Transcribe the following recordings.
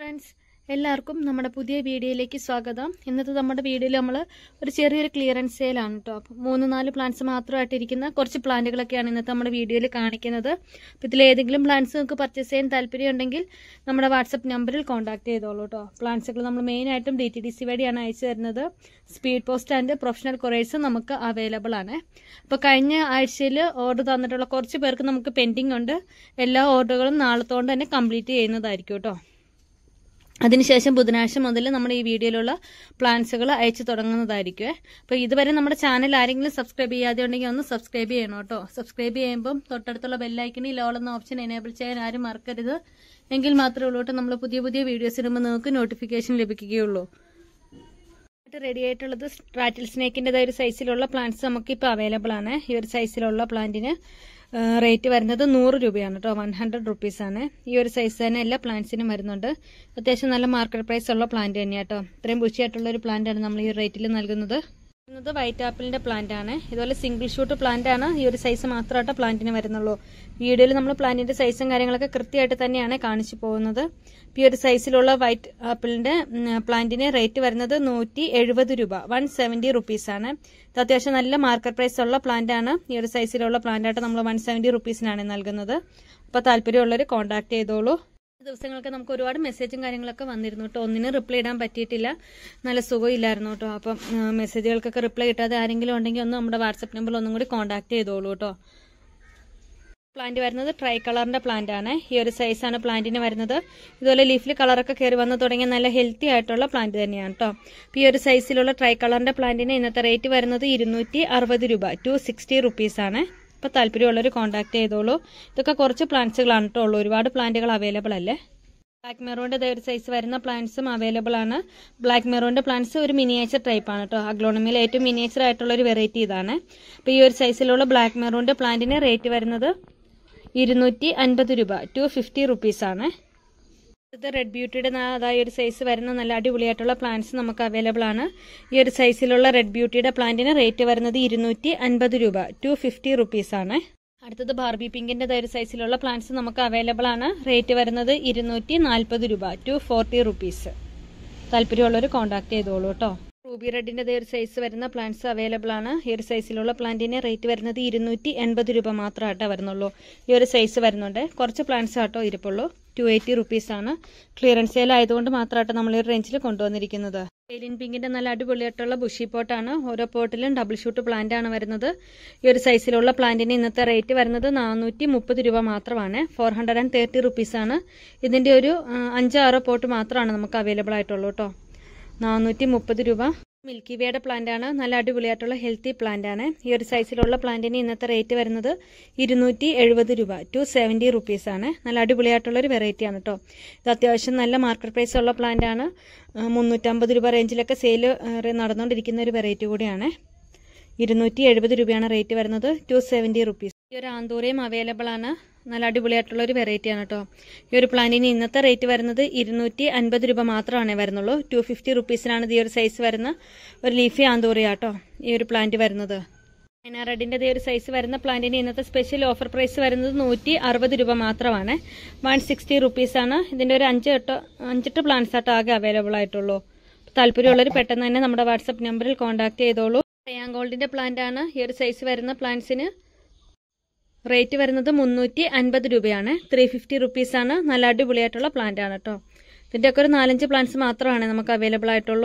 friends എല്ലാവർക്കും നമ്മുടെ പുതിയ വീഡിയോയിലേക്ക് സ്വാഗതം ഇന്നത്തെ നമ്മുടെ വീഡിയോയിൽ നമ്മൾ ഒരു ചെറിയൊരു ക്ലിയറൻസ് സെയിലാണ് കേട്ടോ അപ്പം മൂന്ന് നാല് പ്ലാന്റ്സ് മാത്രമായിട്ടിരിക്കുന്ന കുറച്ച് പ്ലാന്റുകളൊക്കെയാണ് ഇന്നത്തെ നമ്മുടെ വീഡിയോയിൽ കാണിക്കുന്നത് അപ്പോൾ ഇതിൽ ഏതെങ്കിലും പ്ലാന്റ്സ് നിങ്ങൾക്ക് പർച്ചേസ് ചെയ്യാൻ താല്പര്യമുണ്ടെങ്കിൽ നമ്മുടെ വാട്സപ്പ് നമ്പറിൽ കോൺടാക്ട് ചെയ്തോളൂ കേട്ടോ പ്ലാന്റ്സുകൾ നമ്മൾ മെയിനായിട്ടും ഡി ടി ഡി സി വഴിയാണ് അയച്ചു തരുന്നത് speed post and professional couriers നമുക്ക് അവൈലബിൾ ആണ് അപ്പോൾ കഴിഞ്ഞ ആഴ്ചയിൽ ഓർഡർ തന്നിട്ടുള്ള കുറച്ച് പേർക്ക് നമുക്ക് പെൻഡിങ് ഉണ്ട് എല്ലാ ഓർഡറുകളും നാളത്തോണ്ട് തന്നെ കംപ്ലീറ്റ് ചെയ്യുന്നതായിരിക്കും കേട്ടോ അതിനുശേഷം ബുധനാഴ്ച മുതൽ നമ്മുടെ ഈ വീഡിയോയിലുള്ള പ്ലാൻസുകൾ അയച്ചു തുടങ്ങുന്നതായിരിക്കും അപ്പോൾ ഇതുവരെ നമ്മുടെ ചാനൽ ആരെങ്കിലും സബ്സ്ക്രൈബ് ചെയ്യാതെ ഉണ്ടെങ്കിൽ ഒന്ന് സബ്സ്ക്രൈബ് ചെയ്യണം കേട്ടോ സബ്സ്ക്രൈബ് ചെയ്യുമ്പം തൊട്ടടുത്തുള്ള ബെല്ലൈക്കണിൽ ലോൾ എന്ന ഓപ്ഷൻ എനേബിൾ ചെയ്യാൻ ആരും മറക്കരുത് എങ്കിൽ മാത്രമേ ഉള്ളൂ കേട്ടോ നമ്മൾ പുതിയ പുതിയ വീഡിയോസ് ഇടുമ്പോൾ നിങ്ങൾക്ക് നോട്ടിഫിക്കേഷൻ ലഭിക്കുകയുള്ളൂ റെഡി ആയിട്ടുള്ളത് റാറ്റിൽ സ്നേക്കിൻ്റെതായ ഒരു സൈസിലുള്ള പ്ലാന്റ്സ് നമുക്കിപ്പോൾ അവൈലബിൾ ആണ് ഈ ഒരു സൈസിലുള്ള പ്ലാന്റിന് റേറ്റ് വരുന്നത് നൂറ് രൂപയാണ് കേട്ടോ വൺ ഹൺഡ്രഡ് റുപ്പീസാണ് ഈ ഒരു സൈസ് തന്നെ എല്ലാ പ്ലാന്റ്സിനും വരുന്നുണ്ട് അത്യാവശ്യം നല്ല മാർക്കറ്റ് പ്രൈസ് ഉള്ള പ്ലാന്റ് തന്നെയാണ് കേട്ടോ ഇത്രയും ബുഷിയായിട്ടുള്ള ഒരു പ്ലാന്റാണ് നമ്മൾ ഈ റേറ്റിൽ നൽകുന്നത് ഇത് വൈറ്റ് ആപ്പിളിന്റെ പ്ലാന്റ് ആണ് ഇതുപോലെ സിംഗിൾ ഷൂട്ട് പ്ലാന്റ് ആണ് ഈ ഒരു സൈസ് മാത്രമായിട്ട് പ്ലാന്റിന് വരുന്നുള്ളൂ വീഡിയോയിൽ നമ്മൾ പ്ലാന്റിന്റെ സൈസും കാര്യങ്ങളൊക്കെ കൃത്യമായിട്ട് തന്നെയാണ് കാണിച്ചു പോകുന്നത് ഈ ഒരു സൈസിലുള്ള വൈറ്റ് ആപ്പിളിന്റെ പ്ലാന്റിന് റേറ്റ് വരുന്നത് നൂറ്റി എഴുപത് രൂപ വൺ സെവന്റി റുപ്പീസ് ആണ് ഇത് അത്യാവശ്യം നല്ല മാർക്കറ്റ് പ്രൈസ് ഉള്ള പ്ലാന്റ് ആണ് ഈ ഒരു സൈസിലുള്ള പ്ലാന്റ് ആയിട്ട് നമ്മൾ വൺ സെവന്റി റുപ്പീസിനാണ് നൽകുന്നത് അപ്പോൾ താല്പര്യമുള്ളവർ കോൺടാക്ട് ചെയ്തോളൂ ദിവസങ്ങളൊക്കെ നമുക്ക് ഒരുപാട് മെസ്സേജും കാര്യങ്ങളൊക്കെ വന്നിരുന്നു കേട്ടോ ഒന്നിനും റിപ്ലൈ ഇടാൻ പറ്റിയിട്ടില്ല നല്ല സുഖമില്ലായിരുന്നു കേട്ടോ അപ്പം മെസ്സേജുകൾക്കൊക്കെ റിപ്ലൈ കിട്ടാതെ ആരെങ്കിലും ഉണ്ടെങ്കിൽ ഒന്ന് നമ്മുടെ വാട്സപ്പ് നമ്പറിൽ ഒന്നും കൂടി കോൺടാക്ട് ചെയ്തോളൂ കേട്ടോ പ്ലാന്റ് വരുന്നത് ട്രൈ കളറിന്റെ പ്ലാന്റ് ആണ് ഈ ഒരു സൈസാണ് പ്ലാന്റിന് വരുന്നത് ഇതുപോലെ ലീഫിൽ കളറൊക്കെ കയറി വന്ന് തുടങ്ങിയ നല്ല ഹെൽത്തി ആയിട്ടുള്ള പ്ലാന്റ് തന്നെയാണ് കേട്ടോ ഈ ഒരു സൈസിലുള്ള ട്രൈ കളറിന്റെ പ്ലാന്റിന് ഇന്നത്തെ റേറ്റ് വരുന്നത് ഇരുന്നൂറ്റി അറുപത് രൂപ ടു സിക്സ്റ്റി റുപ്പീസ് ആണ് അപ്പോൾ താല്പര്യമുള്ളവർ കോൺടാക്ട് ചെയ്തോളൂ ഇതൊക്കെ കുറച്ച് പ്ലാന്റ്സുകളാണ് കേട്ടോ ഉള്ളൂ ഒരുപാട് പ്ലാന്റുകൾ അവൈലബിൾ അല്ലേ ബ്ലാക്ക് മെറൂണിൻ്റെ ഒരു സൈസ് വരുന്ന പ്ലാന്റ്സും അവൈലബിൾ ആണ് ബ്ലാക്ക് മെറൂണിൻ്റെ പ്ലാന്റ്സ് ഒരു മിനിയേച്ചർ ടൈപ്പ് ആണ് കേട്ടോ അഗ്ലോണമിയിൽ ഏറ്റവും മിനിയേച്ചർ ആയിട്ടുള്ള ഒരു വെറൈറ്റി ഇതാണ് അപ്പോൾ ഈ ഒരു സൈസിലുള്ള ബ്ലാക്ക് മെറൂണിൻ്റെ പ്ലാന്റിന് റേറ്റ് വരുന്നത് ഇരുന്നൂറ്റി അൻപത് രൂപ ടു ഫിഫ്റ്റി റുപ്പീസാണ് ഇത് റെഡ് ബ്യൂട്ടിയുടെ അതായ ഒരു സൈസ് വരുന്ന നല്ല അടിപൊളിയായിട്ടുള്ള പ്ലാന്റ്സ് നമുക്ക് അവൈലബിൾ ആണ് ഈ ഒരു സൈസിലുള്ള റെഡ് ബ്യൂട്ടിയുടെ പ്ലാന്റിന് റേറ്റ് വരുന്നത് ഇരുന്നൂറ്റി അൻപത് രൂപ ടു ഫിഫ്റ്റി റുപ്പീസാണ് അടുത്തത് ബാർബി പിങ്കിന്റെ ഒരു സൈസിലുള്ള പ്ലാന്റ്സ് നമുക്ക് അവൈലബിൾ ആണ് റേറ്റ് വരുന്നത് ഇരുന്നൂറ്റി നാൽപ്പത് രൂപ ടു ഫോർട്ടി റുപ്പീസ് താല്പര്യമുള്ളവർ കോൺടാക്ട് ചെയ്തോളൂ കേട്ടോ റൂബി റെഡിന്റെ ഒരു സൈസ് വരുന്ന പ്ലാന്റ്സ് അവൈലബിൾ ആണ് ഈ ഒരു സൈസിലുള്ള പ്ലാന്റിന് റേറ്റ് വരുന്നത് ഇരുന്നൂറ്റി എൺപത് രൂപ മാത്രമായിട്ടേ വരുന്നുള്ളൂ ഈ ഒരു സൈസ് വരുന്നുണ്ട് കുറച്ച് പ്ലാന്റ്സ് ആട്ടോ ഇരിപ്പുള്ളൂ ടു എയ്റ്റി റുപ്പീസ് ആണ് ക്ലിയറൻസ് സെയിൽ ആയതുകൊണ്ട് മാത്രമായിട്ട് നമ്മൾ ഈ റേഞ്ചിൽ കൊണ്ടുവന്നിരിക്കുന്നത് ഏലിയൻ പിങ്കിന്റെ നല്ല അടിപൊളിയായിട്ടുള്ള ബുഷി പോട്ടാണ് ഓരോ പോട്ടിലും ഡബിൾ ഷൂട്ട് പ്ലാന്റ് ആണ് വരുന്നത് ഈ ഒരു സൈസിലുള്ള പ്ലാന്റിന് ഇന്നത്തെ റേറ്റ് വരുന്നത് നാനൂറ്റി മുപ്പത് രൂപ മാത്രമാണ് four hundred and thirty rupees ആണ് ഇതിന്റെ ഒരു അഞ്ചോ ആറോ പോട്ട് മാത്രമാണ് നമുക്ക് അവൈലബിൾ ആയിട്ടുള്ളൂ കേട്ടോ നാനൂറ്റി മുപ്പത് രൂപ മിൽക്കി വേയുടെ പ്ലാന്റ് ആണ് നല്ല അടിപൊളിയായിട്ടുള്ള ഹെൽത്തി പ്ലാന്റ് ആണ് ഈ ഒരു സൈസിലുള്ള പ്ലാന്റിന് ഇന്നത്തെ റേറ്റ് വരുന്നത് ഇരുന്നൂറ്റി എഴുപത് രൂപ ടു സെവൻറ്റി റുപ്പീസ് ആണ് നല്ല അടിപൊളിയായിട്ടുള്ള ഒരു വെറൈറ്റി ആണ് കേട്ടോ ഇത് അത്യാവശ്യം നല്ല മാർക്കറ്റ് പ്രൈസ് ഉള്ള പ്ലാന്റ് ആണ് മുന്നൂറ്റമ്പത് രൂപ റേഞ്ചിലൊക്കെ സെയിൽ നടന്നുകൊണ്ടിരിക്കുന്ന ഒരു വെറൈറ്റി കൂടിയാണ് ഇരുന്നൂറ്റി എഴുപത് രൂപയാണ് റേറ്റ് വരുന്നത് ടു സെവൻറ്റി റുപ്പീസ് ഈ ഒരു ആന്തൂരയും അവൈലബിൾ ആണ് നല്ല അടിപൊളിയായിട്ടുള്ള ഒരു വെറൈറ്റിയാണ് കേട്ടോ ഈ ഒരു പ്ലാന്റിന് ഇന്നത്തെ റേറ്റ് വരുന്നത് ഇരുന്നൂറ്റി അൻപത് രൂപ മാത്രമാണ് വരുന്നുള്ളൂ ടു ഫിഫ്റ്റി റുപ്പീസിനാണ് ഈ ഒരു സൈസ് വരുന്ന ഒരു ലീഫി ആന്തൂറിയ കേട്ടോ ഈ ഒരു പ്ലാന്റ് വരുന്നത് ചൈന റെഡിൻ്റെ ഈ ഒരു സൈസ് വരുന്ന പ്ലാന്റിന് ഇന്നത്തെ സ്പെഷ്യൽ ഓഫർ പ്രൈസ് വരുന്നത് നൂറ്റി അറുപത് രൂപ മാത്രമാണ് വൺ സിക്സ്റ്റി റുപ്പീസാണ് ഇതിൻ്റെ ഒരു അഞ്ച് എട്ടോ അഞ്ചെട്ട് പ്ലാന്റ്സ് ആട്ടോ ആകെ അവൈലബിൾ ആയിട്ടുള്ളൂ താല്പര്യമുള്ളവർ പെട്ടെന്ന് തന്നെ നമ്മുടെ വാട്സപ്പ് നമ്പറിൽ കോൺടാക്ട് ചെയ്തോളൂ റയാൻ ഗോൾഡിൻ്റെ പ്ലാന്റ് ആണ് ഈ ഒരു സൈസ് വരുന്ന പ്ലാന്റ്സിന് റേറ്റ് വരുന്നത് മുന്നൂറ്റി അൻപത് രൂപയാണ് ത്രീ ഫിഫ്റ്റി റുപ്പീസാണ് നല്ല അടിപൊളിയായിട്ടുള്ള പ്ലാന്റ് ആണ് കേട്ടോ ഇതിൻ്റെയൊക്കെ ഒരു നാലഞ്ച് പ്ലാന്റ്സ് മാത്രമാണ് നമുക്ക് അവൈലബിൾ ആയിട്ടുള്ളൂ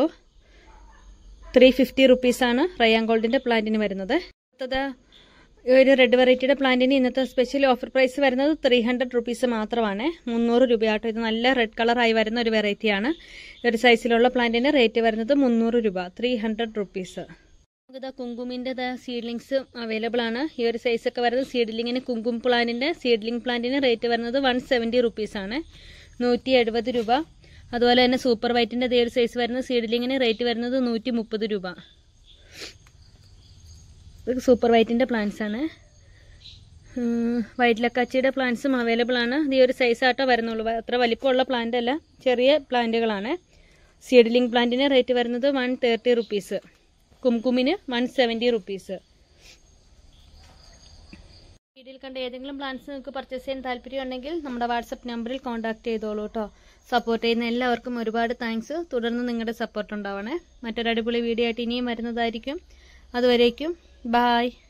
ത്രീ ഫിഫ്റ്റി റുപ്പീസാണ് റയാൻ ഗോൾഡിൻ്റെ പ്ലാന്റിന് വരുന്നത് അടുത്തത് ഒരു റെഡ് വെറൈറ്റിയുടെ പ്ലാന്റിന് ഇന്നത്തെ സ്പെഷ്യൽ ഓഫർ പ്രൈസ് വരുന്നത് ത്രീ ഹൺഡ്രഡ് റുപ്പീസ് മാത്രമാണ് മുന്നൂറ് രൂപയാട്ടോ ഇത് നല്ല റെഡ് കളറായി വരുന്ന ഒരു വെറൈറ്റിയാണ് ഒരു സൈസിലുള്ള പ്ലാന്റിന് റേറ്റ് വരുന്നത് മുന്നൂറ് രൂപ ത്രീ ഹൺഡ്രഡ് റുപ്പീസ് നമുക്കിതാ കുങ്കുമിൻ്റെ സീഡ്ലിങ്സ് അവൈലബിൾ ആണ് ഈ ഒരു സൈസ് ഒക്കെ വരുന്നത് സീഡ്ലിങ്ങിന് കുങ്കും പ്ലാന്റിൻ്റെ സീഡ്ലിംഗ് പ്ലാന്റിന് റേറ്റ് വരുന്നത് വൺ സെവൻറ്റി റുപ്പീസാണ് നൂറ്റി എഴുപത് രൂപ അതുപോലെ തന്നെ സൂപ്പർ വൈറ്റിൻ്റെ അതേ ഒരു സൈസ് വരുന്ന സീഡ്ലിങ്ങിന് റേറ്റ് വരുന്നത് നൂറ്റി മുപ്പത് രൂപ ഇത് സൂപ്പർ വൈറ്റിൻ്റെ പ്ലാന്റ്സ് ആണ് വൈറ്റ് ലക്കാച്ചിയുടെ പ്ലാന്റ്സും അവൈലബിൾ ആണ് ഈ ഒരു സൈസ് ആട്ടോ വരുന്നുള്ളൂ അത്ര വലിപ്പമുള്ള പ്ലാന്റ് അല്ല ചെറിയ പ്ലാന്റുകളാണ് സീഡ്ലിംഗ് പ്ലാന്റിന് റേറ്റ് വരുന്നത് വൺ തേർട്ടി റുപ്പീസ് കുംകുമിന് വൺ സെവൻറ്റി റുപ്പീസ് വീഡിയോയിൽ കണ്ട ഏതെങ്കിലും പ്ലാൻസ് നിങ്ങൾക്ക് പർച്ചേസ് ചെയ്യാൻ താല്പര്യമുണ്ടെങ്കിൽ നമ്മുടെ വാട്സപ്പ് നമ്പറിൽ കോൺടാക്ട് ചെയ്തോളൂ കേട്ടോ സപ്പോർട്ട് ചെയ്യുന്ന എല്ലാവർക്കും ഒരുപാട് താങ്ക്സ് തുടർന്ന് നിങ്ങളുടെ സപ്പോർട്ട് ഉണ്ടാവണേ മറ്റൊരു അടിപൊളി വീഡിയോ ആയിട്ട് ഇനിയും വരുന്നതായിരിക്കും അതുവരേക്കും ബായ്